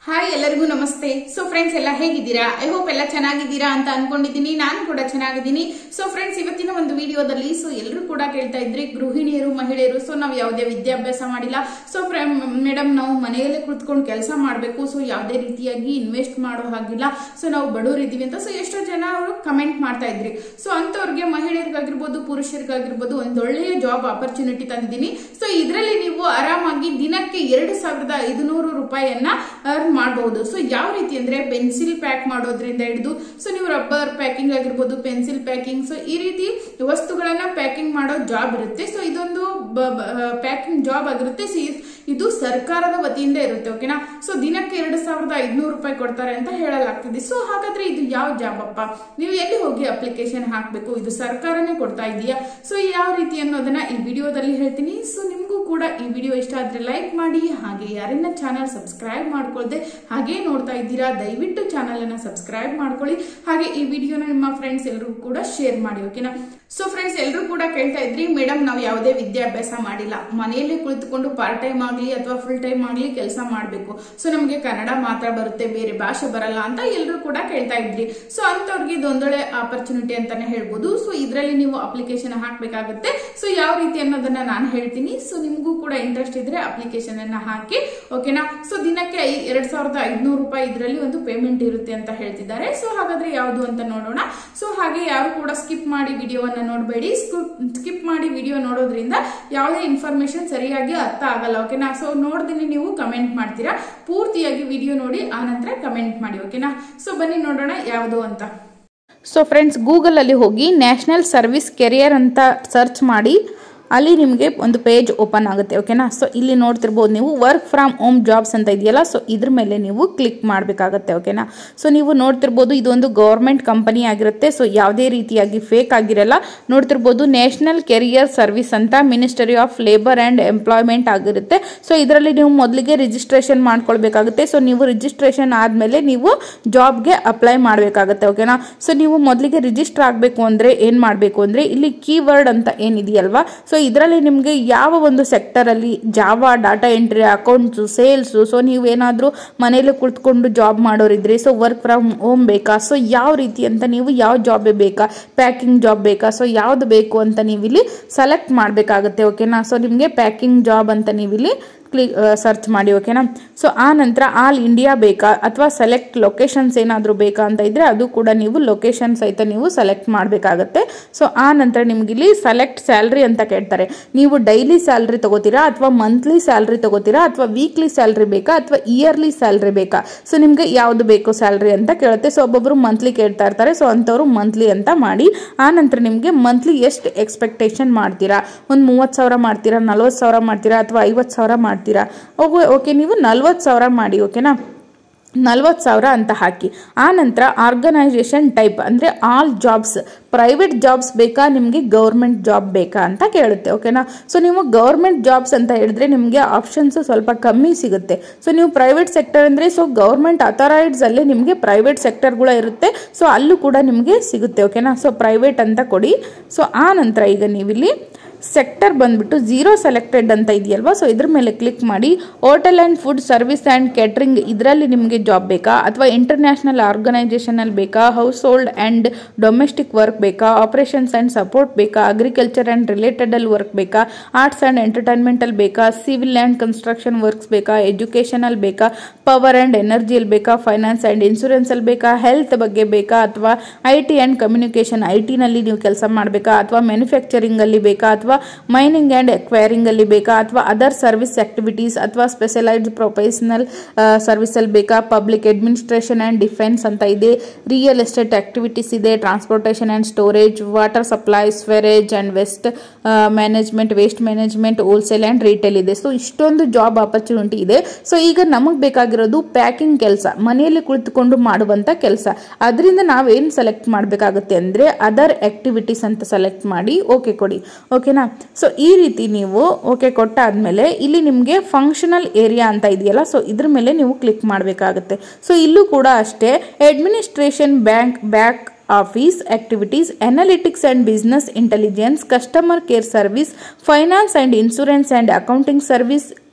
hi ಎಲ್ಲರಿಗೂ ನಮಸ್ತೆ so friends ಎಲ್ಲ ಹೇಗಿದ್ದೀರಾ ಐ ಹೋಪ್ ಎಲ್ಲ ಚೆನ್ನಾಗಿದ್ದೀರಾ ಅಂತ ಅನ್ಕೊಂಡಿದ್ದೀನಿ ನಾನು ಕೂಡ ಚೆನ್ನಾಗಿದ್ದೀನಿ ಸೊ ಫ್ರೆಂಡ್ಸ್ ಇವತ್ತಿನ ಒಂದು ವಿಡಿಯೋದಲ್ಲಿ ಸೊ ಎಲ್ಲರೂ ಕೂಡ ಕೇಳ್ತಾ ಇದ್ರಿ ಗೃಹಿಣಿಯರು ಮಹಿಳೆಯರು ಸೊ ನಾವು ಯಾವುದೇ ವಿದ್ಯಾಭ್ಯಾಸ ಮಾಡಿಲ್ಲ ಸೊ ಮೇಡಮ್ ನಾವು ಮನೆಯಲ್ಲೇ ಕುಳಿತುಕೊಂಡು ಕೆಲಸ ಮಾಡಬೇಕು ಸೊ ಯಾವುದೇ ರೀತಿಯಾಗಿ ಇನ್ವೆಸ್ಟ್ ಮಾಡೋ ಹಾಗಿಲ್ಲ ಸೊ ನಾವು ಬಡವರು ಇದೀವಿ ಅಂತ ಸೊ ಎಷ್ಟೋ ಜನ ಅವರು ಕಮೆಂಟ್ ಮಾಡ್ತಾ ಇದ್ರಿ ಸೊ ಅಂತವ್ರಿಗೆ ಮಹಿಳೆಯರಿಗಾಗಿರ್ಬೋದು ಪುರುಷರಿಗಾಗಿರ್ಬೋದು ಒಂದೊಳ್ಳೆಯ ಜಾಬ್ ಆಪರ್ಚುನಿಟಿ ತಂದಿದ್ದೀನಿ ಸೊ ಇದರಲ್ಲಿ ನೀವು ಆರಾಮಾಗಿ ದಿನಕ್ಕೆ ಎರಡು ಸಾವಿರದ ಐದುನೂರು ರೂಪಾಯಿಯನ್ನ ಅರ್ನ್ ಮಾಡಬಹುದು ಸೊ ಯಾವ ರೀತಿ ಅಂದ್ರೆ ಪೆನ್ಸಿಲ್ ಪ್ಯಾಕ್ ಮಾಡೋದ್ರಿಂದ ಹಿಡಿದು ಸೊ ನೀವು ರಬ್ಬರ್ ಪ್ಯಾಕಿಂಗ್ ಆಗಿರ್ಬೋದು ಪೆನ್ಸಿಲ್ ಪ್ಯಾಕಿಂಗ್ ಸೊ ಈ ರೀತಿ ವಸ್ತುಗಳನ್ನ ಪ್ಯಾಕಿಂಗ್ ಮಾಡೋ ಜಾಬ್ ಇರುತ್ತೆ ಸೊ ಇದೊಂದು ಪ್ಯಾಕಿಂಗ್ ಜಾಬ್ ಆಗಿರುತ್ತೆ ಸೊ ಇದು ಸರ್ಕಾರದ ವತಿಯಿಂದ ಇರುತ್ತೆ ಓಕೆನಾ ಸೊ ದಿನಕ್ಕೆ ಎರಡು ಸಾವಿರದ ಐದ್ನೂರು ರೂಪಾಯಿ ಕೊಡ್ತಾರೆ ಅಂತ ಹೇಳಲಾಗ್ತದೆ ಸೊ ಹಾಗಾದ್ರೆ ಇದು ಯಾವ ಜಾಬ್ ಅಪ್ಪ ನೀವು ಎಲ್ಲಿ ಹೋಗಿ ಅಪ್ಲಿಕೇಶನ್ ಹಾಕ್ಬೇಕು ಇದು ಸರ್ಕಾರನೇ ಕೊಡ್ತಾ ಇದೆಯಾ ಸೊ ಯಾವ ರೀತಿ ಅನ್ನೋದನ್ನ ಈ ವಿಡಿಯೋದಲ್ಲಿ ಹೇಳ್ತೀನಿ ಸೊ ನಿಮ್ಗೂ ಕೂಡ ಈ ವಿಡಿಯೋ ಇಷ್ಟ ಆದ್ರೆ ಲೈಕ್ ಮಾಡಿ ಹಾಗೆ ಯಾರನ್ನ ಚಾನಲ್ ಸಬ್ಸ್ಕ್ರೈಬ್ ಮಾಡ್ಕೊಳ್ದೆ ಹಾಗೆ ನೋಡ್ತಾ ಇದ್ದೀರಾ ದಯವಿಟ್ಟು ಚಾನಲ್ ಅನ್ನ ಸಬ್ಸ್ಕ್ರೈಬ್ ಮಾಡ್ಕೊಳ್ಳಿ ಹಾಗೆ ಈ ವಿಡಿಯೋನ ನಿಮ್ಮ ಫ್ರೆಂಡ್ಸ್ ಎಲ್ಲರಿಗೂ ಕೂಡ ಶೇರ್ ಮಾಡಿ ಓಕೆನಾ ಸೊ ಫ್ರೆಂಡ್ಸ್ ಎಲ್ಲರೂ ಕೂಡ ಕೇಳ್ತಾ ಇದ್ರಿ ಮೇಡಮ್ ನಾವು ಯಾವುದೇ ವಿದ್ಯಾಭ್ಯಾಸ ಮಾಡಿಲ್ಲ ಮನೆಯಲ್ಲಿ ಕುಳಿತುಕೊಂಡು ಪಾರ್ಟ್ ಟೈಮ್ ಆಗಲಿ ಅಥವಾ ಫುಲ್ ಟೈಮ್ ಆಗಲಿ ಕೆಲಸ ಮಾಡಬೇಕು ಸೊ ನಮಗೆ ಕನ್ನಡ ಮಾತ್ರ ಬರುತ್ತೆ ಬೇರೆ ಭಾಷೆ ಬರಲ್ಲ ಅಂತ ಎಲ್ಲರೂ ಕೂಡ ಕೇಳ್ತಾ ಇದ್ರಿ ಸೊ ಅಂತವ್ರಿಗೆ ಇದೊಂದೊಳ್ಳೆ ಆಪರ್ಚುನಿಟಿ ಅಂತಾನೆ ಹೇಳ್ಬೋದು ಸೊ ಇದರಲ್ಲಿ ನೀವು ಅಪ್ಲಿಕೇಶನ್ ಹಾಕ್ಬೇಕಾಗುತ್ತೆ ಸೊ ಯಾವ ರೀತಿ ಅನ್ನೋದನ್ನ ನಾನು ಹೇಳ್ತೀನಿ ಸೊ ನಿಮಗೂ ಕೂಡ ಇಂಟ್ರೆಸ್ಟ್ ಇದ್ರೆ ಅಪ್ಲಿಕೇಶನ್ ಅನ್ನ ಹಾಕಿ ಓಕೆನಾ ಸೊ ದಿನಕ್ಕೆ ಐ- ಎರಡ್ ಸಾವಿರದ ಐದ್ನೂರು ರೂಪಾಯಿ ಇದರಲ್ಲಿ ಒಂದು ಪೇಮೆಂಟ್ ಇರುತ್ತೆ ಅಂತ ಹೇಳ್ತಿದ್ದಾರೆ ಸೊ ಹಾಗಾದ್ರೆ ಯಾವುದು ಅಂತ ನೋಡೋಣ ಸೊ ಹಾಗೆ ಯಾರು ಕೂಡ ಸ್ಕಿಪ್ ಮಾಡಿ ವಿಡಿಯೋವನ್ನ ನೋಡಬೇಡಿ ಸ್ಕಿಪ್ ಮಾಡಿ ವಿಡಿಯೋ ನೋಡೋದ್ರಿಂದ ಯಾವುದೇ ಇನ್ಫಾರ್ಮೇಶನ್ ಸರಿಯಾಗಿ ಅರ್ಥ ಆಗಲ್ಲ ಓಕೆನಾ ಸೊ ನೋಡ್ದಿನಿ ನೀವು ಕಮೆಂಟ್ ಮಾಡ್ತೀರಾ ಪೂರ್ತಿಯಾಗಿ ವಿಡಿಯೋ ನೋಡಿ ಆನಂತರ ಕಮೆಂಟ್ ಮಾಡಿ ಓಕೆನಾ ಸೊ ಬನ್ನಿ ನೋಡೋಣ ಯಾವುದು ಅಂತ ಸೊ ಫ್ರೆಂಡ್ಸ್ ಗೂಗಲಲ್ಲಿ ಹೋಗಿ ನ್ಯಾಷನಲ್ ಸರ್ವಿಸ್ ಕೆರಿಯರ್ ಅಂತ ಸರ್ಚ್ ಮಾಡಿ ಅಲ್ಲಿ ನಿಮಗೆ ಒಂದು ಪೇಜ್ ಓಪನ್ ಆಗುತ್ತೆ ಓಕೆನಾ ಸೊ ಇಲ್ಲಿ ನೋಡ್ತಿರ್ಬೋದು ನೀವು ವರ್ಕ್ ಫ್ರಮ್ ಹೋಮ್ ಜಾಬ್ಸ್ ಅಂತ ಇದೆಯಲ್ಲ ಸೊ ಇದ್ರ ಮೇಲೆ ನೀವು ಕ್ಲಿಕ್ ಮಾಡಬೇಕಾಗತ್ತೆ ಓಕೆನಾ ಸೊ ನೀವು ನೋಡ್ತಿರ್ಬೋದು ಇದೊಂದು ಗೌರ್ಮೆಂಟ್ ಕಂಪನಿ ಆಗಿರುತ್ತೆ ಸೊ ಯಾವುದೇ ರೀತಿಯಾಗಿ ಫೇಕ್ ಆಗಿರಲ್ಲ ನೋಡ್ತಿರ್ಬೋದು ನ್ಯಾಷನಲ್ ಕೆರಿಯರ್ ಸರ್ವಿಸ್ ಅಂತ ministry of labour and employment ಆಗಿರುತ್ತೆ ಸೊ ಇದರಲ್ಲಿ ನೀವು ಮೊದಲಿಗೆ ರಿಜಿಸ್ಟ್ರೇಷನ್ ಮಾಡ್ಕೊಳ್ಬೇಕಾಗುತ್ತೆ ಸೊ ನೀವು ರಿಜಿಸ್ಟ್ರೇಷನ್ ಆದಮೇಲೆ ನೀವು ಜಾಬ್ಗೆ ಅಪ್ಲೈ ಮಾಡಬೇಕಾಗುತ್ತೆ ಓಕೆನಾ ಸೊ ನೀವು ಮೊದಲಿಗೆ ರಿಜಿಸ್ಟರ್ ಆಗಬೇಕು ಅಂದರೆ ಏನು ಮಾಡಬೇಕು ಅಂದರೆ ಇಲ್ಲಿ ಕೀವರ್ಡ್ ಅಂತ ಏನಿದೆಯಲ್ವಾ ಸೊ ಇದರಲ್ಲಿ ನಿಮಗೆ ಯಾವ ಒಂದು ಸೆಕ್ಟರಲ್ಲಿ Java data entry accounts sales so ನೀವೇನಾದರೂ ಮನೇಲಿ ಕುಳಿತುಕೊಂಡು ಜಾಬ್ ಮಾಡೋರಿದ್ರಿ ಸೊ ವರ್ಕ್ ಫ್ರಮ್ ಹೋಮ್ ಬೇಕಾ ಸೊ ಯಾವ ರೀತಿ ಅಂತ ನೀವು ಯಾವ ಜಾಬೇ ಬೇಕಾ ಪ್ಯಾಕಿಂಗ್ ಜಾಬ್ ಬೇಕಾ ಸೊ ಯಾವುದು ಬೇಕು ಅಂತ ನೀವಿಲ್ಲಿ ಸೆಲೆಕ್ಟ್ ಮಾಡಬೇಕಾಗುತ್ತೆ ಓಕೆನಾ ಸೊ ನಿಮಗೆ ಪ್ಯಾಕಿಂಗ್ ಜಾಬ್ ಅಂತ ನೀವಿಲ್ಲಿ ಕ್ಲಿಕ್ ಸರ್ಚ್ ಮಾಡಿ ಓಕೆನಾ ಸೊ ಆ ನಂತರ ಆಲ್ ಇಂಡಿಯಾ ಬೇಕಾ ಅಥವಾ ಸೆಲೆಕ್ಟ್ ಲೊಕೇಶನ್ಸ್ ಏನಾದರೂ ಬೇಕಾ ಅಂತ ಇದ್ದರೆ ಅದು ಕೂಡ ನೀವು ಲೊಕೇಶನ್ ಸಹಿತ ನೀವು ಸೆಲೆಕ್ಟ್ ಮಾಡಬೇಕಾಗತ್ತೆ ಸೊ ಆ ನಂತರ ನಿಮ್ಗೆ ಇಲ್ಲಿ ಸೆಲೆಕ್ಟ್ ಸ್ಯಾಲ್ರಿ ಅಂತ ಕೇಳ್ತಾರೆ ನೀವು ಡೈಲಿ ಸ್ಯಾಲ್ರಿ ತಗೋತೀರಾ ಅಥವಾ ಮಂತ್ಲಿ ಸ್ಯಾಲ್ರಿ ತಗೋತೀರಾ ಅಥವಾ ವೀಕ್ಲಿ ಸ್ಯಾಲ್ರಿ ಬೇಕಾ ಅಥವಾ ಇಯರ್ಲಿ ಸ್ಯಾಲ್ರಿ ಬೇಕಾ ಸೊ ನಿಮಗೆ ಯಾವುದು ಬೇಕು ಸ್ಯಾಲ್ರಿ ಅಂತ ಕೇಳುತ್ತೆ ಸೊ ಒಬ್ಬೊಬ್ಬರು ಮಂತ್ಲಿ ಕೇಳ್ತಾ ಇರ್ತಾರೆ ಸೊ ಅಂಥವ್ರು ಮಂತ್ಲಿ ಅಂತ ಮಾಡಿ ಆ ನಂತರ ನಿಮಗೆ ಮಂತ್ಲಿ ಎಷ್ಟು ಎಕ್ಸ್ಪೆಕ್ಟೇಷನ್ ಮಾಡ್ತೀರಾ ಒಂದು ಮೂವತ್ತು ಸಾವಿರ ಮಾಡ್ತೀರಾ ನಲ್ವತ್ತು ಸಾವಿರ ಮಾಡ್ತೀರಾ ಅಥವಾ ಐವತ್ತು ಸಾವಿರ ಮಾಡ್ತೀರಾ ಓಕೆ ಓಕೆ ನೀವು ನಲ್ವತ್ತು ಸಾವಿರ ಮಾಡಿ ಓಕೆನಾ ನಲ್ವತ್ತು ಸಾವಿರ ಅಂತ ಹಾಕಿ ಆ ನಂತರ ಆರ್ಗನೈಸೇಷನ್ ಟೈಪ್ ಅಂದರೆ ಆಲ್ ಜಾಬ್ಸ್ ಪ್ರೈವೇಟ್ ಜಾಬ್ಸ್ ಬೇಕಾ ನಿಮಗೆ ಗೌರ್ಮೆಂಟ್ ಜಾಬ್ ಬೇಕಾ ಅಂತ ಕೇಳುತ್ತೆ ಓಕೆನಾ ಸೊ ನೀವು ಗೌರ್ಮೆಂಟ್ ಜಾಬ್ಸ್ ಅಂತ ಹೇಳಿದ್ರೆ ನಿಮಗೆ ಆಪ್ಷನ್ಸ್ ಸ್ವಲ್ಪ ಕಮ್ಮಿ ಸಿಗುತ್ತೆ ಸೊ ನೀವು ಪ್ರೈವೇಟ್ ಸೆಕ್ಟರ್ ಅಂದರೆ ಸೊ ಗೌರ್ಮೆಂಟ್ ಅಥರೈಡ್ಸಲ್ಲೇ ನಿಮಗೆ ಪ್ರೈವೇಟ್ ಸೆಕ್ಟರ್ಗಳು ಇರುತ್ತೆ ಸೊ ಅಲ್ಲೂ ಕೂಡ ನಿಮಗೆ ಸಿಗುತ್ತೆ ಓಕೆನಾ ಸೊ ಪ್ರೈವೇಟ್ ಅಂತ ಕೊಡಿ ಸೊ ಆ ನಂತರ ಈಗ ನೀವಿಲ್ಲಿ ಸೆಕ್ಟರ್ ಬಂದ್ಬಿಟ್ಟು ಝೀರೋ ಸೆಲೆಕ್ಟೆಡ್ ಅಂತ ಇದೆಯಲ್ವಾ ಸೊ ಇದ್ರ ಮೇಲೆ ಕ್ಲಿಕ್ ಮಾಡಿ hotel and food service and catering ಇದರಲ್ಲಿ ನಿಮಗೆ ಜಾಬ್ ಬೇಕಾ ಅಥವಾ ಇಂಟರ್ನ್ಯಾಷನಲ್ ಆರ್ಗನೈಸೇಷನಲ್ಲಿ ಬೇಕಾ household and domestic work ಬೇಕಾ ಆಪರೇಷನ್ಸ್ ಆ್ಯಂಡ್ ಸಪೋರ್ಟ್ ಬೇಕಾ ಅಗ್ರಿಕಲ್ಚರ್ ಆ್ಯಂಡ್ ರಿಲೇಟೆಡಲ್ಲಿ ವರ್ಕ್ ಬೇಕಾ ಆರ್ಟ್ಸ್ ಆ್ಯಂಡ್ ಎಂಟರ್ಟೈನ್ಮೆಂಟಲ್ಲಿ ಬೇಕಾ ಸಿವಿಲ್ ಆ್ಯಂಡ್ ಕನ್ಸ್ಟ್ರಕ್ಷನ್ ವರ್ಕ್ಸ್ ಬೇಕಾ ಎಜುಕೇಷನಲ್ಲಿ ಬೇಕಾ ಪವರ್ ಆ್ಯಂಡ್ ಎನರ್ಜಿಯಲ್ಲಿ ಬೇಕಾ ಫೈನಾನ್ಸ್ ಆ್ಯಂಡ್ ಇನ್ಸೂರೆನ್ಸಲ್ಲಿ ಬೇಕಾ ಹೆಲ್ತ್ ಬಗ್ಗೆ ಬೇಕಾ ಅಥವಾ I T and communication I ಟಿನಲ್ಲಿ ನೀವು ಕೆಲಸ ಮಾಡಬೇಕಾ ಅಥವಾ ಮ್ಯಾನುಫ್ಯಾಕ್ಚರಿಂಗಲ್ಲಿ ಬೇಕಾ ಅಥವಾ ಮೈನಿಂಗ್ ಆ್ಯಂಡ್ ಎಕ್ವೈರಿಂಗಲ್ಲಿ ಬೇಕಾ ಅಥವಾ ಅದರ್ ಸರ್ವಿಸ್ ಆಕ್ಟಿವಿಟೀಸ್ ಅಥವಾ ಸ್ಪೆಷಲೈಸ್ಡ್ ಪ್ರೊಫೆಷನಲ್ ಸರ್ವಿಸಲ್ಲಿ ಬೇಕಾ ಪಬ್ಲಿಕ್ ಅಡ್ಮಿನಿಸ್ಟ್ರೇಷನ್ ಆ್ಯಂಡ್ ಡಿಫೆನ್ಸ್ ಅಂತ ಇದೆ ರಿಯಲ್ ಎಸ್ಟೇಟ್ ಆಕ್ಟಿವಿಟೀಸ್ ಇದೆ transportation and storage water supply sewerage and waste management waste management wholesale and retail ಇದೆ ಸೊ ಇಷ್ಟೊಂದು ಜಾಬ್ ಆಪರ್ಚುನಿಟಿ ಇದೆ ಸೊ ಈಗ ನಮಗೆ ಬೇಕಾಗಿರೋದು ಪ್ಯಾಕಿಂಗ್ ಕೆಲಸ ಮನೆಯಲ್ಲಿ ಕುಳಿತುಕೊಂಡು ಮಾಡುವಂಥ ಕೆಲಸ ಅದರಿಂದ ನಾವೇನು ಸೆಲೆಕ್ಟ್ ಮಾಡಬೇಕಾಗುತ್ತೆ ಅಂದರೆ ಅದರ್ ಆಕ್ಟಿವಿಟೀಸ್ ಅಂತ ಸೆಲೆಕ್ಟ್ ಮಾಡಿ ಓಕೆ ಕೊಡಿ ಓಕೆನಾ ಸೊ ಈ ರೀತಿ ನೀವು ಓಕೆ ಕೊಟ್ಟಾದ್ಮೇಲೆ ಇಲ್ಲಿ ನಿಮಗೆ ಫಂಕ್ಷನಲ್ ಏರಿಯಾ ಅಂತ ಇದೆಯಲ್ಲ ಸೊ ಇದ್ರ ಮೇಲೆ ನೀವು ಕ್ಲಿಕ್ ಮಾಡಬೇಕಾಗುತ್ತೆ ಸೊ ಇಲ್ಲೂ ಕೂಡ ಅಷ್ಟೇ administration bank back office activities analytics and business intelligence customer care service finance and insurance and accounting service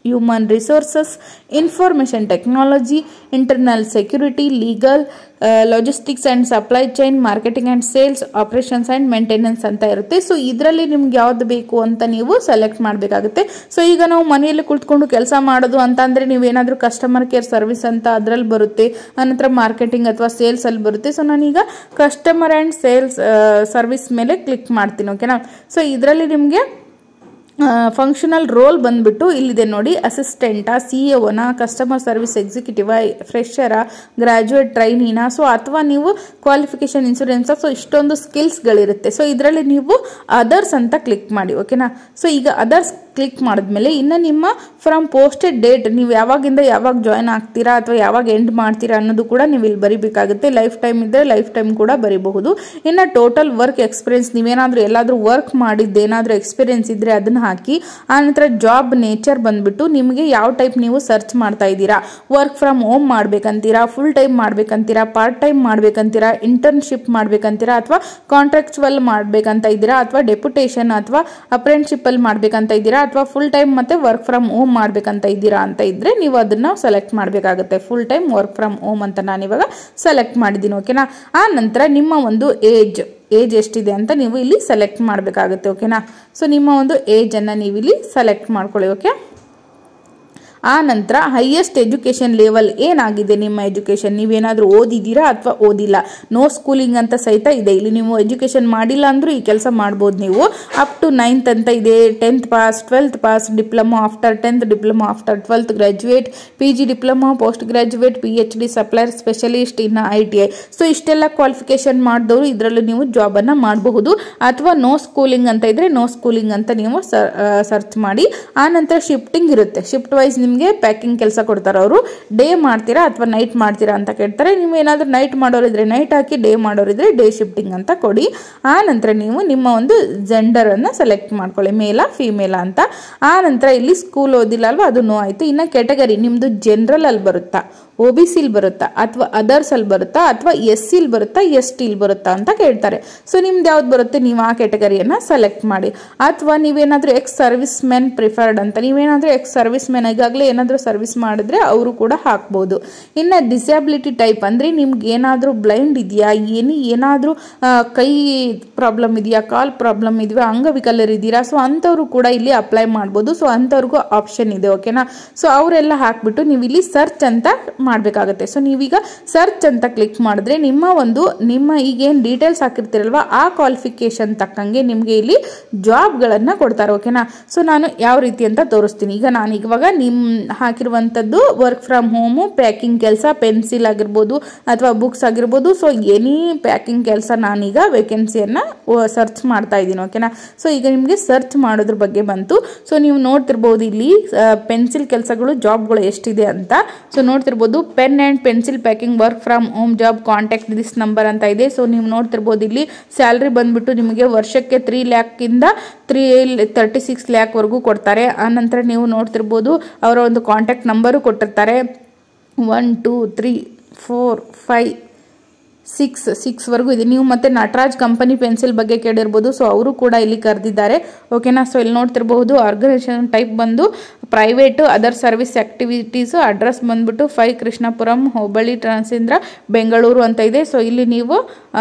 human resources information technology internal security legal logistics and supply chain marketing and sales operations and maintenance ಅಂತ ಇರುತ್ತೆ so ಇದರಲ್ಲಿ ನಿಮ್ಗೆ ಯಾವ್ದು ಬೇಕು ಅಂತ ನೀವು select ಮಾಡಬೇಕಾಗುತ್ತೆ so ಈಗ ನಾವು ಮನೆಯಲ್ಲಿ ಕುಳಿತುಕೊಂಡು ಕೆಲಸ ಮಾಡೋದು ಅಂತ ಅಂದರೆ ನೀವೇನಾದರೂ ಕಸ್ಟಮರ್ ಕೇರ್ ಸರ್ವಿಸ್ ಅಂತ ಅದರಲ್ಲಿ ಬರುತ್ತೆ ಅನಂತರ ಮಾರ್ಕೆಟಿಂಗ್ ಅಥವಾ ಸೇಲ್ಸ್ ಅಲ್ಲಿ ಬರುತ್ತೆ ಸೊ ನಾನೀಗ ಕಸ್ಟಮರ್ ಆ್ಯಂಡ್ ಸೇಲ್ಸ್ ಸರ್ವಿಸ್ ಮೇಲೆ ಕ್ಲಿಕ್ ಮಾಡ್ತೀನಿ ಓಕೆನಾ ಸೊ ಇದರಲ್ಲಿ ನಿಮಗೆ ಫಂಕ್ಷನಲ್ ರೋಲ್ ಬಂದ್ಬಿಟ್ಟು ಇಲ್ಲಿದೆ ನೋಡಿ ಅಸಿಸ್ಟೆಂಟಾ ಸಿ ಎಒನ ಕಸ್ಟಮರ್ ಸರ್ವಿಸ್ ಎಕ್ಸಿಕ್ಯೂಟಿವ್ ಫ್ರೆಷರಾ ಗ್ರಾಜುಯೇಟ್ ಟ್ರೈನಿನ ಸೊ ಅಥವಾ ನೀವು ಕ್ವಾಲಿಫಿಕೇಶನ್ ಇನ್ಸೂರೆನ್ಸ್ ಸೊ ಇಷ್ಟೊಂದು ಸ್ಕಿಲ್ಸ್ಗಳಿರುತ್ತೆ ಸೊ ಇದರಲ್ಲಿ ನೀವು ಅದರ್ಸ್ ಅಂತ ಕ್ಲಿಕ್ ಮಾಡಿ ಓಕೆನಾ ಸೊ ಈಗ ಅದರ್ಸ್ ಕ್ಲಿಕ್ ಮಾಡಿದ್ಮೇಲೆ ಇನ್ನು ನಿಮ್ಮ ಫ್ರಮ್ ಪೋಸ್ಟೆಡ್ ಡೇಟ್ ನೀವು ಯಾವಾಗಿಂದ ಯಾವಾಗ ಜಾಯ್ನ್ ಆಗ್ತೀರಾ ಅಥವಾ ಯಾವಾಗ ಎಂಡ್ ಮಾಡ್ತೀರಾ ಅನ್ನೋದು ಕೂಡ ನೀವು ಇಲ್ಲಿ ಬರಿಬೇಕಾಗುತ್ತೆ ಲೈಫ್ ಟೈಮ್ ಇದ್ದರೆ ಲೈಫ್ ಟೈಮ್ ಕೂಡ ಬರಿಬಹುದು ಇನ್ನು ಟೋಟಲ್ ವರ್ಕ್ ಎಕ್ಸ್ಪೀರಿಯನ್ಸ್ ನೀವೇನಾದರೂ ಎಲ್ಲಾದರೂ ವರ್ಕ್ ಮಾಡಿದ್ದು ಏನಾದರೂ ಎಕ್ಸ್ಪೀರಿಯನ್ಸ್ ಇದ್ದರೆ ಅದನ್ನು ಹಾಕಿ ಆನಂತರ ಜಾಬ್ ನೇಚರ್ ಬಂದ್ಬಿಟ್ಟು ನಿಮಗೆ ಯಾವ ಟೈಪ್ ನೀವು ಸರ್ಚ್ ಮಾಡ್ತಾ ಇದ್ದೀರಾ ವರ್ಕ್ ಫ್ರಮ್ ಹೋಮ್ ಮಾಡ್ಬೇಕಂತೀರಾ ಫುಲ್ ಟೈಮ್ ಮಾಡ್ಬೇಕಂತೀರಾ ಪಾರ್ಟ್ ಟೈಮ್ ಮಾಡ್ಬೇಕಂತೀರಾ ಇಂಟರ್ನ್ಶಿಪ್ ಮಾಡ್ಬೇಕಂತೀರಾ ಅಥವಾ ಕಾಂಟ್ರಾಕ್ಚುವಲ್ ಮಾಡ್ಬೇಕಂತ ಇದ್ದೀರಾ ಅಥವಾ ಡೆಪ್ಯುಟೇಷನ್ ಅಥವಾ ಅಪ್ರೆಂಟ್ಶಿಪ್ ಅಲ್ಲಿ ಮಾಡ್ಬೇಕಂತ ಇದ್ದೀರಾ ಅಥವಾ ಫುಲ್ ಟೈಮ್ ಮತ್ತೆ ವರ್ಕ್ ಫ್ರಮ್ ಹೋಮ್ ಮಾಡ್ಬೇಕಂತ ಇದ್ದೀರಾ ಅಂತ ಇದ್ರೆ ನೀವು ಅದನ್ನ ಸೆಲೆಕ್ಟ್ ಮಾಡಬೇಕಾಗುತ್ತೆ full time work from home ಅಂತ ನಾನು ಇವಾಗ ಸೆಲೆಕ್ಟ್ ಮಾಡಿದ್ದೀನಿ ಓಕೆನಾ ಆ ನಂತರ ನಿಮ್ಮ ಒಂದು ಏಜ್ ಏಜ್ ಎಷ್ಟಿದೆ ಅಂತ ನೀವು ಇಲ್ಲಿ ಸೆಲೆಕ್ಟ್ ಮಾಡಬೇಕಾಗುತ್ತೆ ಓಕೆನಾ ಸೊ ನಿಮ್ಮ ಒಂದು ಏಜನ್ನು ನೀವು ಇಲ್ಲಿ ಸೆಲೆಕ್ಟ್ ಮಾಡ್ಕೊಳ್ಳಿ ಓಕೆ ಆ ನಂತರ ಹೈಯೆಸ್ಟ್ ಎಜುಕೇಷನ್ ಲೆವೆಲ್ ಏನಾಗಿದೆ ನಿಮ್ಮ ಎಜುಕೇಷನ್ ನೀವೇನಾದರೂ ಓದಿದ್ದೀರಾ ಅಥವಾ ಓದಿಲ್ಲ ನೋ ಸ್ಕೂಲಿಂಗ್ ಅಂತ ಸಹಿತ ಇದೆ ಇಲ್ಲಿ ನೀವು ಎಜುಕೇಷನ್ ಮಾಡಿಲ್ಲ ಅಂದರೂ ಈ ಕೆಲಸ ಮಾಡ್ಬೋದು ನೀವು ಅಪ್ ಟು ನೈನ್ತ್ ಅಂತ ಇದೆ tenth pass twelfth pass diploma after tenth diploma after twelfth graduate P G diploma post graduate P H D supplier specialist in I T I so ಇಷ್ಟೆಲ್ಲ ಕ್ವಾಲಿಫಿಕೇಶನ್ ಮಾಡಿದವರು ಇದರಲ್ಲಿ ನೀವು ಜಾಬನ್ನು ಮಾಡಬಹುದು ಅಥವಾ ನೋ ಸ್ಕೂಲಿಂಗ್ ಅಂತ ಇದ್ರೆ ನೋ ಸ್ಕೂಲಿಂಗ್ ಅಂತ ನೀವು ಸರ್ಚ್ ಮಾಡಿ ಆ ನಂತರ ಶಿಫ್ಟಿಂಗ್ ಇರುತ್ತೆ ಶಿಫ್ಟ್ ವೈಸ್ ನಿಮಗೆ ಪ್ಯಾಕಿಂಗ್ ಕೆಲಸ ಕೊಡ್ತಾರೆ ಅವರು ಡೇ ಮಾಡ್ತೀರಾ ಅಥವಾ ನೈಟ್ ಮಾಡ್ತೀರಾ ಅಂತ ಕೇಳ್ತಾರೆ ನೀವು ಏನಾದರೂ ನೈಟ್ ಮಾಡೋರಿದ್ರೆ ನೈಟ್ ಹಾಕಿ ಡೇ ಮಾಡೋರಿದ್ರೆ ಡೇ ಶಿಫ್ಟಿಂಗ್ ಅಂತ ಕೊಡಿ ಆ ನಂತರ ನೀವು ನಿಮ್ಮ ಒಂದು ಜೆಂಡರ್ ಅನ್ನ ಸೆಲೆಕ್ಟ್ ಮಾಡ್ಕೊಳ್ಳಿ ಮೇಲ ಫಿಮೇಲ ಅಂತ ಆ ನಂತರ ಇಲ್ಲಿ ಸ್ಕೂಲ್ ಓದಿಲ್ಲ ಅಲ್ವಾ ಅದು ನೋ ಆಯ್ತು ಇನ್ನು ಕೆಟಗರಿ ನಿಮ್ದು ಜನರಲ್ ಅಲ್ಲಿ ಬರುತ್ತಾ ಒ ಬಿ ಸಿಲ್ ಬರುತ್ತಾ ಅಥವಾ ಅದರ್ಸ್ ಅಲ್ಲಿ ಬರುತ್ತಾ ಅಥವಾ ಎಸ್ ಸಿಲ್ ಬರುತ್ತಾ ಎಸ್ ಟಿಲ್ ಬರುತ್ತಾ ಅಂತ ಕೇಳ್ತಾರೆ ಸೊ ನಿಮ್ದು ಯಾವ್ದು ಬರುತ್ತೆ ನೀವು ಆ ಕೆಟಗರಿಯನ್ನ ಸೆಲೆಕ್ಟ್ ಮಾಡಿ ಅಥವಾ ನೀವೇನಾದ್ರೂ ಎಕ್ಸ್ ಸರ್ವಿಸ್ ಮೆನ್ ಪ್ರಿಫರ್ಡ್ ಅಂತ ನೀವೇನಾದ್ರೂ ಎಕ್ಸ್ ಸರ್ವಿಸ್ ಮೆನ್ ಈಗಾಗಲೇ ಏನಾದರೂ ಸರ್ವಿಸ್ ಮಾಡಿದ್ರೆ ಅವರು ಕೂಡ ಹಾಕ್ಬೋದು ಇನ್ನು ಡಿಸಬಿಲಿಟಿ ಟೈಪ್ ಅಂದರೆ ನಿಮ್ಗೆ ಏನಾದರೂ ಬ್ಲೈಂಡ್ ಇದೆಯಾ ಏನು ಏನಾದರೂ ಕೈ ಪ್ರಾಬ್ಲಮ್ ಇದೆಯಾ ಕಾಲ್ ಪ್ರಾಬ್ಲಮ್ ಇದೆಯಾ ಅಂಗವಿಕಲರಿದ್ದೀರಾ ಸೊ ಅಂಥವ್ರು ಕೂಡ ಇಲ್ಲಿ ಅಪ್ಲೈ ಮಾಡ್ಬೋದು ಸೊ ಅಂಥವ್ರಿಗೂ ಆಪ್ಷನ್ ಇದೆ ಓಕೆನಾ ಸೊ ಅವರೆಲ್ಲ ಹಾಕ್ಬಿಟ್ಟು ನೀವು ಇಲ್ಲಿ ಸರ್ಚ್ ಅಂತ ಮಾಡಬೇಕಾಗುತ್ತೆ ಸೊ ನೀವೀಗ ಸರ್ಚ್ ಅಂತ ಕ್ಲಿಕ್ ಮಾಡಿದ್ರೆ ನಿಮ್ಮ ಒಂದು ನಿಮ್ಮ ಈಗೇನು ಡೀಟೇಲ್ಸ್ ಹಾಕಿರ್ತೀರಲ್ವ ಆ ಕ್ವಾಲಿಫಿಕೇಶನ್ ತಕ್ಕಂಗೆ ನಿಮಗೆ ಇಲ್ಲಿ ಜಾಬ್ಗಳನ್ನು ಕೊಡ್ತಾರೆ ಓಕೆನಾ ಸೊ ನಾನು ಯಾವ ರೀತಿ ಅಂತ ತೋರಿಸ್ತೀನಿ ಈಗ ನಾನು ಇವಾಗ ನಿಮ್ಮ ಹಾಕಿರುವಂಥದ್ದು ವರ್ಕ್ ಫ್ರಮ್ ಹೋಮು ಪ್ಯಾಕಿಂಗ್ ಕೆಲಸ ಪೆನ್ಸಿಲ್ ಆಗಿರ್ಬೋದು ಅಥವಾ ಬುಕ್ಸ್ ಆಗಿರ್ಬೋದು ಸೊ ಎನಿ ಪ್ಯಾಕಿಂಗ್ ಕೆಲಸ ನಾನೀಗ ವೇಕೆನ್ಸಿಯನ್ನು ಸರ್ಚ್ ಮಾಡ್ತಾ ಇದ್ದೀನಿ ಓಕೆನಾ ಸೊ ಈಗ ನಿಮಗೆ ಸರ್ಚ್ ಮಾಡೋದ್ರ ಬಗ್ಗೆ ಬಂತು ಸೊ ನೀವು ನೋಡ್ತಿರ್ಬೋದು ಇಲ್ಲಿ ಪೆನ್ಸಿಲ್ ಕೆಲಸಗಳು ಜಾಬ್ಗಳು ಎಷ್ಟಿದೆ ಅಂತ ಸೊ ನೋಡ್ತಿರ್ಬೋದು pen and pencil packing work from home job contact this number ಅಂತ ಇದೆ ಸೊ ನೀವು ನೋಡ್ತಿರ್ಬೋದು ಇಲ್ಲಿ ಸ್ಯಾಲ್ರಿ ಬಂದ್ಬಿಟ್ಟು ನಿಮಗೆ ವರ್ಷಕ್ಕೆ ತ್ರೀ ಲ್ಯಾಕಿಂದ ತ್ರೀ ತರ್ಟಿ ಸಿಕ್ಸ್ ಲ್ಯಾಕ್ವರೆಗೂ ಕೊಡ್ತಾರೆ ಆನಂತರ ನೀವು ನೋಡ್ತಿರ್ಬೋದು ಅವರ ಒಂದು ಕಾಂಟ್ಯಾಕ್ಟ್ ನಂಬರು ಕೊಟ್ಟಿರ್ತಾರೆ one two three four five six ಸಿಕ್ಸ್ವರೆಗೂ ಇದೆ ನೀವು ಮತ್ತೆ ನಟರಾಜ್ ಕಂಪನಿ ಪೆನ್ಸಿಲ್ ಬಗ್ಗೆ ಕೇಳಿರ್ಬೋದು ಸೊ ಅವರು ಕೂಡ ಇಲ್ಲಿ ಕರೆದಿದ್ದಾರೆ ಓಕೆನಾ ಸೊ ಇಲ್ಲಿ ನೋಡ್ತಿರಬಹುದು ಆರ್ಗನೈಸೇಷನ್ ಟೈಪ್ ಬಂದು private other service activities address ಬಂದ್ಬಿಟ್ಟು ಫೈ ಕೃಷ್ಣಪುರಂ ಹೋಬಳಿ ಟ್ರಾನ್ಸೇಂದ್ರ ಬೆಂಗಳೂರು ಅಂತ ಇದೆ ಸೊ ಇಲ್ಲಿ ನೀವು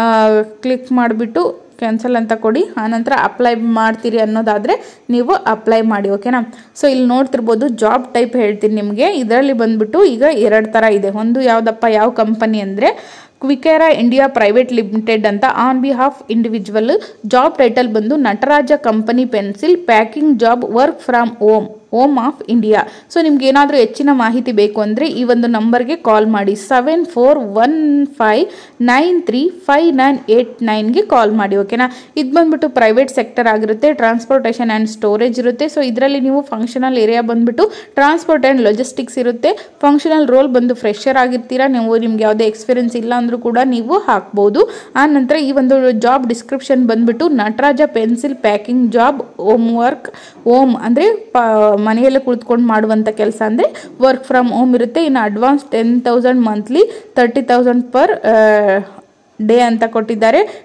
ಕ್ಲಿಕ್ ಮಾಡಿಬಿಟ್ಟು ಕ್ಯಾನ್ಸಲ್ ಅಂತ ಕೊಡಿ ಆನಂತರ ಅಪ್ಲೈ ಮಾಡ್ತೀರಿ ಅನ್ನೋದಾದರೆ ನೀವು ಅಪ್ಲೈ ಮಾಡಿ ಓಕೆನಾ ಸೊ ಇಲ್ಲಿ ನೋಡ್ತಿರ್ಬೋದು ಜಾಬ್ ಟೈಪ್ ಹೇಳ್ತೀನಿ ನಿಮಗೆ ಇದರಲ್ಲಿ ಬಂದ್ಬಿಟ್ಟು ಈಗ ಎರಡು ಥರ ಇದೆ ಒಂದು ಯಾವುದಪ್ಪ ಯಾವ ಕಂಪನಿ ಅಂದರೆ ಕ್ವಿಕೆರಾ ಇಂಡಿಯಾ ಪ್ರೈವೇಟ್ ಲಿಮಿಟೆಡ್ ಅಂತ on behalf individual job title ಬಂದು Nataraj company pencil packing job work from home home of India so ನಿಮ್ಗೆ ಏನಾದರೂ ಹೆಚ್ಚಿನ ಮಾಹಿತಿ ಬೇಕು ಅಂದರೆ ಈ ಒಂದು ನಂಬರ್ಗೆ ಕಾಲ್ ಮಾಡಿ seven four one five nine three five nine eight ನೈನ್ಗೆ ಕಾಲ್ ಮಾಡಿ ಓಕೆನಾ ಇದು ಬಂದ್ಬಿಟ್ಟು ಪ್ರೈವೇಟ್ ಸೆಕ್ಟರ್ ಆಗಿರುತ್ತೆ ಟ್ರಾನ್ಸ್ಪೋರ್ಟೇಷನ್ ಆ್ಯಂಡ್ ಸ್ಟೋರೇಜ್ ಇರುತ್ತೆ ಸೊ ಇದರಲ್ಲಿ ನೀವು ಫಂಕ್ಷನಲ್ ಏರಿಯಾ ಬಂದ್ಬಿಟ್ಟು ಟ್ರಾನ್ಸ್ಪೋರ್ಟ್ ಆ್ಯಂಡ್ ಲಾಜಿಸ್ಟಿಕ್ಸ್ ಇರುತ್ತೆ ಫಂಕ್ಷನಲ್ ರೋಲ್ ಬಂದು ಫ್ರೆಶರ್ ಆಗಿರ್ತೀರಾ ನೀವು ನಿಮ್ಗೆ ಯಾವುದೇ ಎಕ್ಸ್ಪೀರಿಯನ್ಸ್ ಇಲ್ಲ ಅಂದರೂ ಕೂಡ ನೀವು ಹಾಕ್ಬೋದು ಆ ನಂತರ ಈ ಒಂದು ಜಾಬ್ ಡಿಸ್ಕ್ರಿಪ್ಷನ್ ಬಂದ್ಬಿಟ್ಟು Nataraj pencil packing job home work home ಅಂದರೆ ಮನೆಯಲ್ಲೇ ಕುಳಿತುಕೊಂಡು ಮಾಡುವಂಥ ಕೆಲಸ ಅಂದರೆ ವರ್ಕ್ ಫ್ರಮ್ ಹೋಮ್ ಇರುತ್ತೆ ಇನ್ನು advance ten thousand monthly thirty thousand per day ಅಂತ ಕೊಟ್ಟಿದ್ದಾರೆ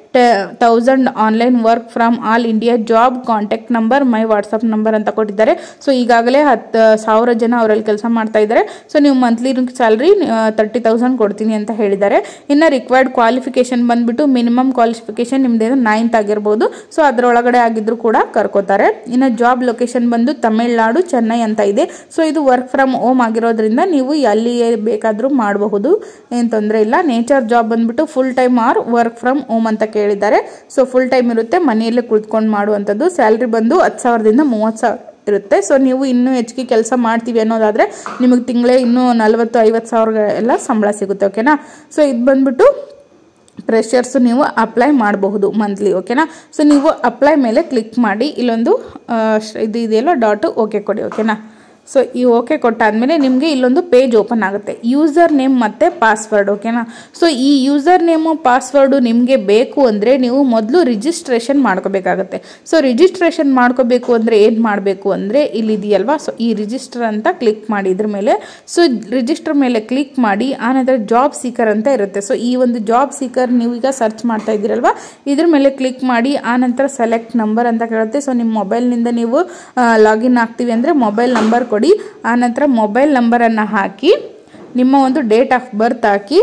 thousand online work from all India job contact number my WhatsApp number ಅಂತ ಕೊಟ್ಟಿದ್ದಾರೆ ಸೊ ಈಗಾಗಲೇ ಹತ್ತು ಸಾವಿರ ಜನ ಅವರಲ್ಲಿ ಕೆಲಸ ಮಾಡ್ತಾ ಇದ್ದಾರೆ ಸೊ ನೀವು ಮಂತ್ಲಿ ಸ್ಯಾಲ್ರಿ ತರ್ಟಿ ತೌಸಂಡ್ ಕೊಡ್ತೀನಿ ಅಂತ ಹೇಳಿದ್ದಾರೆ ಇನ್ನು ರಿಕ್ವೈರ್ಡ್ ಕ್ವಾಲಿಫಿಕೇಶನ್ ಬಂದ್ಬಿಟ್ಟು ಮಿನಿಮಮ್ ಕ್ವಾಲಿಫಿಕೇಶನ್ ನಿಮ್ದು ನೈನ್ತ್ ಆಗಿರ್ಬೋದು ಸೊ ಅದರೊಳಗಡೆ ಆಗಿದ್ರು ಕೂಡ ಕರ್ಕೋತಾರೆ ಇನ್ನು ಜಾಬ್ ಲೊಕೇಶನ್ ಬಂದು ತಮಿಳ್ನಾಡು ಚೆನ್ನೈ ಅಂತ ಇದೆ ಸೊ ಇದು ವರ್ಕ್ ಫ್ರಮ್ ಹೋಮ್ ಆಗಿರೋದ್ರಿಂದ ನೀವು ಎಲ್ಲಿ ಬೇಕಾದರೂ ಮಾಡಬಹುದು ಏನು ತೊಂದರೆ ಇಲ್ಲ ನೇಚರ್ ಜಾಬ್ ಬಂದ್ಬಿಟ್ಟು full time or work from home ಅಂತ ಕೇಳಿದ್ದಾರೆ ಸೊ ಫುಲ್ ಟೈಮ್ ಇರುತ್ತೆ ಮನೆಯಲ್ಲೇ ಕುಳಿತುಕೊಂಡು ಮಾಡುವಂಥದ್ದು ಸ್ಯಾಲ್ರಿ ಬಂದು ಹತ್ತು ಸಾವಿರದಿಂದ ಮೂವತ್ತು ಸಾವಿರ ಇರುತ್ತೆ ಸೊ ನೀವು ಇನ್ನೂ ಹೆಚ್ಚಿಗೆ ಕೆಲಸ ಮಾಡ್ತೀವಿ ಅನ್ನೋದಾದರೆ ನಿಮಗೆ ತಿಂಗಳೇ ಇನ್ನೂ ನಲ್ವತ್ತು ಐವತ್ತು ಸಾವಿರ ಎಲ್ಲ ಸಂಬಳ ಸಿಗುತ್ತೆ ಓಕೆನಾ ಸೊ ಇದು ಬಂದ್ಬಿಟ್ಟು ಪ್ರೆಷರ್ಸ್ ನೀವು ಅಪ್ಲೈ ಮಾಡಬಹುದು ಮಂತ್ಲಿ ಓಕೆನಾ ಸೊ ನೀವು ಅಪ್ಲೈ ಮೇಲೆ ಕ್ಲಿಕ್ ಮಾಡಿ ಇಲ್ಲೊಂದು ಆ, ಶ- ಇದು ಇದೆಯಲ್ಲ ಡಾಟು ಓಕೆ ಕೊಡಿ ಓಕೆನಾ ಸೊ ಈ ಓಕೆ ಕೊಟ್ಟಾದ್ಮೇಲೆ ನಿಮಗೆ ಇಲ್ಲೊಂದು ಪೇಜ್ ಓಪನ್ ಆಗುತ್ತೆ ಯೂಸರ್ ನೇಮ್ ಮತ್ತು ಪಾಸ್ವರ್ಡ್ ಓಕೆನಾ ಸೊ ಈ ಯೂಸರ್ ನೇಮು ಪಾಸ್ವರ್ಡು ನಿಮಗೆ ಬೇಕು ಅಂದರೆ ನೀವು ಮೊದಲು ರಿಜಿಸ್ಟ್ರೇಷನ್ ಮಾಡ್ಕೋಬೇಕಾಗತ್ತೆ ಸೊ ರಿಜಿಸ್ಟ್ರೇಷನ್ ಮಾಡ್ಕೋಬೇಕು ಅಂದರೆ ಏನು ಮಾಡಬೇಕು ಅಂದರೆ ಇಲ್ಲಿ ಇದೆಯಲ್ವಾ ಸೊ ಈ ರಿಜಿಸ್ಟರ್ ಅಂತ ಕ್ಲಿಕ್ ಮಾಡಿ ಇದ್ರ ಮೇಲೆ ಸೊ ರಿಜಿಸ್ಟರ್ ಮೇಲೆ ಕ್ಲಿಕ್ ಮಾಡಿ ಆನಂತರ ಜಾಬ್ ಸೀಕರ್ ಅಂತ ಇರುತ್ತೆ ಸೊ ಈ ಒಂದು ಜಾಬ್ ಸೀಕರ್ ನೀವು ಈಗ ಸರ್ಚ್ ಮಾಡ್ತಾ ಇದ್ದೀರಲ್ವಾ ಇದ್ರ ಮೇಲೆ ಕ್ಲಿಕ್ ಮಾಡಿ ಆನಂತರ ಸೆಲೆಕ್ಟ್ ನಂಬರ್ ಅಂತ ಕೇಳುತ್ತೆ ಸೊ ನಿಮ್ಮ ಮೊಬೈಲ್ನಿಂದ ನೀವು ಲಾಗಿನ್ ಆಗ್ತೀವಿ ಅಂದರೆ ಮೊಬೈಲ್ ನಂಬರ್ ಕೊಡಿ ಆನಂತರ ಮೊಬೈಲ್ ನಂಬರನ್ನು ಹಾಕಿ ನಿಮ್ಮ ಒಂದು ಡೇಟ್ ಆಫ್ ಬರ್ತ್ ಹಾಕಿ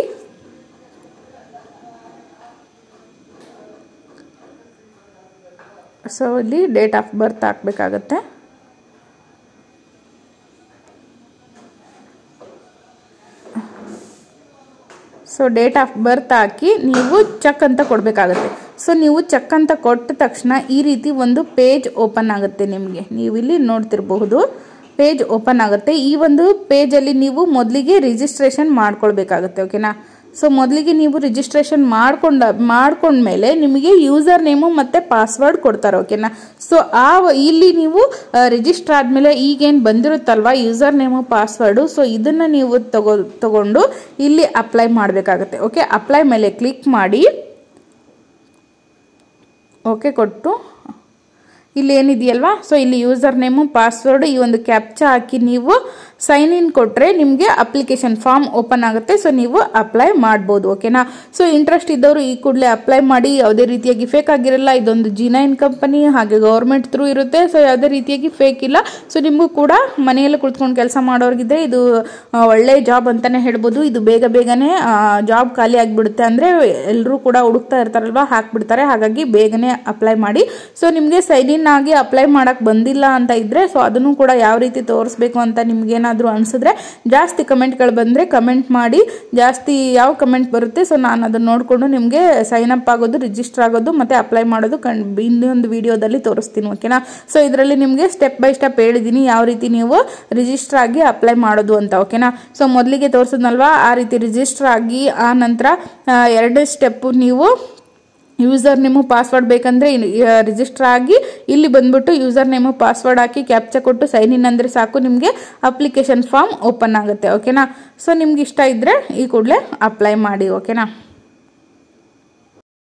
ಸೊ ಇಲ್ಲಿ ಡೇಟ್ ಆಫ್ ಬರ್ತ್ ಹಾಕಬೇಕಾಗತ್ತೆ ಸೊ ಡೇಟ್ ಆಫ್ ಬರ್ತ್ ಹಾಕಿ ನೀವು ಚೆಕ್ ಅಂತ ಕೊಡಬೇಕಾಗತ್ತೆ ಸೊ ನೀವು ಚೆಕ್ ಅಂತ ಕೊಟ್ಟ ತಕ್ಷಣ ಈ ರೀತಿ ಒಂದು ಪೇಜ್ ಓಪನ್ ಆಗುತ್ತೆ ನಿಮಗೆ ನೀವು ಇಲ್ಲಿ ನೋಡ್ತಿರಬಹುದು ಪೇಜ್ ಓಪನ್ ಆಗುತ್ತೆ ಈ ಒಂದು ಪೇಜಲ್ಲಿ ನೀವು ಮೊದಲಿಗೆ ರಿಜಿಸ್ಟ್ರೇಷನ್ ಮಾಡ್ಕೊಳ್ಬೇಕಾಗತ್ತೆ ಓಕೆನಾ ಸೊ ಮೊದಲಿಗೆ ನೀವು ರಿಜಿಸ್ಟ್ರೇಷನ್ ಮಾಡ್ಕೊಂಡ ಮಾಡ್ಕೊಂಡ್ಮೇಲೆ ನಿಮಗೆ ಯೂಸರ್ ನೇಮು ಮತ್ತು ಪಾಸ್ವರ್ಡ್ ಕೊಡ್ತಾರೆ ಓಕೆನಾ ಸೊ ಆ ವ- ಇಲ್ಲಿ ನೀವು ರಿಜಿಸ್ಟರ್ ಆದಮೇಲೆ ಈಗೇನು ಬಂದಿರುತ್ತಲ್ವಾ ಯೂಸರ್ ನೇಮು ಪಾಸ್ವರ್ಡು ಸೊ ಇದನ್ನು ನೀವು ತಗೋ ತಗೊಂಡು ಇಲ್ಲಿ ಅಪ್ಲೈ ಮಾಡಬೇಕಾಗತ್ತೆ ಓಕೆ ಅಪ್ಲೈ ಮೇಲೆ ಕ್ಲಿಕ್ ಮಾಡಿ ಓಕೆ ಕೊಟ್ಟು ಇಲ್ಲಿ ಏನಿದೆಯಲ್ವಾ ಸೊ ಇಲ್ಲಿ ಯೂಸರ್ ನೇಮು ಪಾಸ್ವರ್ಡ್ ಈ ಒಂದು ಕ್ಯಾಪ್ಚಾ ಹಾಕಿ ನೀವು ಸೈನ್ ಇನ್ ಕೊಟ್ಟರೆ ನಿಮಗೆ ಅಪ್ಲಿಕೇಶನ್ ಫಾರ್ಮ್ ಓಪನ್ ಆಗುತ್ತೆ ಸೊ ನೀವು ಅಪ್ಲೈ ಮಾಡ್ಬೋದು ಓಕೆನಾ ಸೊ ಇಂಟ್ರೆಸ್ಟ್ ಇದ್ದವರು ಈ ಕೂಡಲೇ ಅಪ್ಲೈ ಮಾಡಿ ಯಾವುದೇ ರೀತಿಯಾಗಿ ಫೇಕ್ ಆಗಿರಲ್ಲ ಇದೊಂದು ಜಿ ನೈನ್ ಕಂಪನಿ ಹಾಗೆ ಗೌರ್ಮೆಂಟ್ ಥ್ರೂ ಇರುತ್ತೆ ಸೊ ಯಾವುದೇ ರೀತಿಯಾಗಿ ಫೇಕ್ ಇಲ್ಲ ಸೊ ನಿಮಗೂ ಕೂಡ ಮನೆಯಲ್ಲಿ ಕುಳಿತುಕೊಂಡು ಕೆಲಸ ಮಾಡೋರ್ಗಿದ್ರೆ ಇದು ಆ, ಒಳ್ಳೆ ಜಾಬ್ ಅಂತಾನೆ ಹೇಳ್ಬೋದು ಇದು ಬೇಗ ಬೇಗನೆ ಜಾಬ್ ಖಾಲಿ ಆಗಿಬಿಡುತ್ತೆ ಅಂದರೆ ಎಲ್ಲರೂ ಕೂಡ ಹುಡುಕ್ತಾ ಇರ್ತಾರಲ್ವಾ ಹಾಕ್ಬಿಡ್ತಾರೆ ಹಾಗಾಗಿ ಬೇಗನೆ ಅಪ್ಲೈ ಮಾಡಿ ಸೊ ನಿಮಗೆ ಸೈನ್ ಇನ್ ಆಗಿ ಅಪ್ಲೈ ಮಾಡಕ್ ಬಂದಿಲ್ಲ ಅಂತ ಇದ್ರೆ ಸೊ ಅದನ್ನು ಕೂಡ ಯಾವ ರೀತಿ ತೋರಿಸ್ಬೇಕು ಅಂತ ನಿಮ್ಗೇನಾದರೂ ಅನ್ಸಿದ್ರೆ ಜಾಸ್ತಿ ಕಮೆಂಟ್ಗಳು ಬಂದರೆ ಕಮೆಂಟ್ ಮಾಡಿ ಜಾಸ್ತಿ ಯಾವ ಕಮೆಂಟ್ ಬರುತ್ತೆ ಸೊ ನಾನು ಅದನ್ನು ನೋಡಿಕೊಂಡು ನಿಮಗೆ ಸೈನ್ ಅಪ್ ಆಗೋದು ರಿಜಿಸ್ಟರ್ ಆಗೋದು ಮತ್ತು ಅಪ್ಲೈ ಮಾಡೋದು ಕಣ್ ಇನ್ನೊಂದು ವಿಡಿಯೋದಲ್ಲಿ ತೋರಿಸ್ತೀನಿ ಓಕೆನಾ ಸೊ ಇದರಲ್ಲಿ ನಿಮಗೆ ಸ್ಟೆಪ್ ಬೈ ಸ್ಟೆಪ್ ಹೇಳಿದ್ದೀನಿ ಯಾವ ರೀತಿ ನೀವು ರಿಜಿಸ್ಟರ್ ಆಗಿ ಅಪ್ಲೈ ಮಾಡೋದು ಅಂತ ಓಕೆನಾ ಸೊ ಮೊದಲಿಗೆ ತೋರಿಸಿದ್ನಲ್ವಾ ಆ ರೀತಿ ರಿಜಿಸ್ಟರ್ ಆಗಿ ಆ ನಂತರ ಎರಡನೇ ಸ್ಟೆಪ್ಪು ನೀವು ಯೂಸರ್ ನೇಮು ಪಾಸ್ವರ್ಡ್ ಬೇಕಂದರೆ ರಿಜಿಸ್ಟರ್ ಆಗಿ ಇಲ್ಲಿ ಬಂದ್ಬಿಟ್ಟು ಯೂಸರ್ ನೇಮು ಪಾಸ್ವರ್ಡ್ ಹಾಕಿ ಕ್ಯಾಪ್ಚಾ ಕೊಟ್ಟು ಸೈನ್ ಇನ್ ಅಂದರೆ ಸಾಕು ನಿಮಗೆ ಅಪ್ಲಿಕೇಶನ್ ಫಾರ್ಮ್ ಓಪನ್ ಆಗುತ್ತೆ ಓಕೆನಾ ಸೊ ನಿಮ್ಗೆ ಇಷ್ಟ ಇದ್ದರೆ ಈ ಕೂಡಲೇ ಅಪ್ಲೈ ಮಾಡಿ ಓಕೆನಾ